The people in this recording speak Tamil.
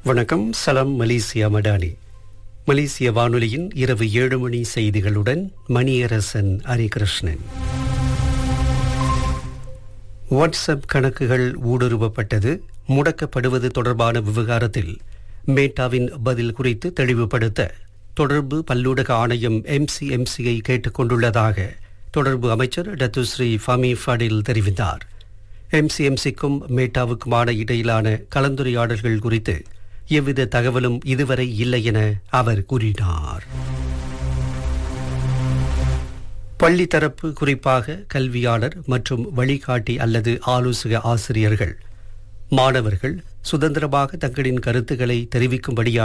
வணக்கம் சலாம் மலேசியா மடானி மலேசிய வானொலியின் இரவு ஏழு மணி செய்திகளுடன் மணியரசன் ஹரிகிருஷ்ணன் வாட்ஸ்அப் கணக்குகள் ஊடுருவப்பட்டது முடக்கப்படுவது தொடர்பான விவகாரத்தில் மேட்டாவின் பதில் குறித்து தெளிவுபடுத்த தொடர்பு பல்லூடக ஆணையம் எம்சிஎம்சியை கேட்டுக் கொண்டுள்ளதாக தொடர்பு அமைச்சர் டத்துஸ்ரீ ஃபமி ஃபடில் தெரிவித்தார் எம்சிஎம்சிக்கும் மேட்டாவுக்குமான இடையிலான கலந்துரையாடல்கள் குறித்து எவ்வித தகவலும் இதுவரை இல்லை என அவர் கூறினார் பள்ளி தரப்பு குறிப்பாக கல்வியாளர் மற்றும் வழிகாட்டி அல்லது ஆலோசக ஆசிரியர்கள் மாணவர்கள் சுதந்திரமாக தங்களின் கருத்துக்களை தெரிவிக்கும்படியான